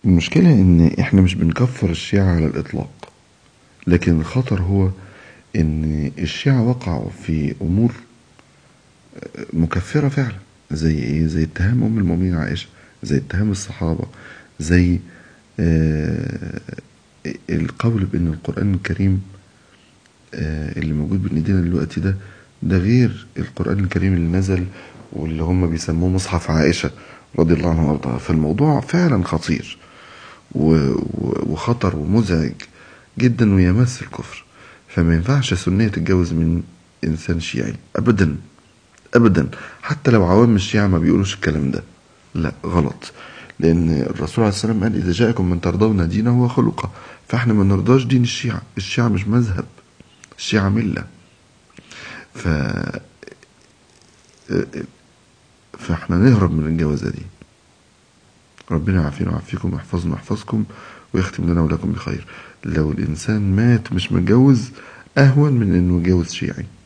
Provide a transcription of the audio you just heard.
المشكلة إن إحنا مش بنكفر الشيعة على الإطلاق لكن الخطر هو إن الشيعة وقعوا في أمور مكفرة فعلا زي إيه؟ زي اتهام أم المؤمنين عائشة زي اتهام الصحابة زي آه القول بأن القرآن الكريم آه اللي موجود بين إيدينا دلوقتي ده ده غير القرآن الكريم اللي نزل واللي هم بيسموه مصحف عائشة رضي الله عنها وارضاها فالموضوع فعلا خطير وخطر ومزعج جدا ويمس الكفر فما ينفعش سنية تتجوز من إنسان شيعي أبدا أبدا حتى لو عوام الشيعة ما بيقولوش الكلام ده لا غلط لأن الرسول عليه السلام قال إذا جاءكم من ترضون دينه وخلقه فإحنا ما نرضاش دين الشيعة الشيعة مش مذهب الشيعة ملة ف فإحنا نهرب من الجوازة دي ربنا يعافينا ويعافيكم ويحفظنا ويحفظكم ويختم لنا ولكم بخير لو الإنسان مات مش متجوز أهون من إنه يتجوز شيعي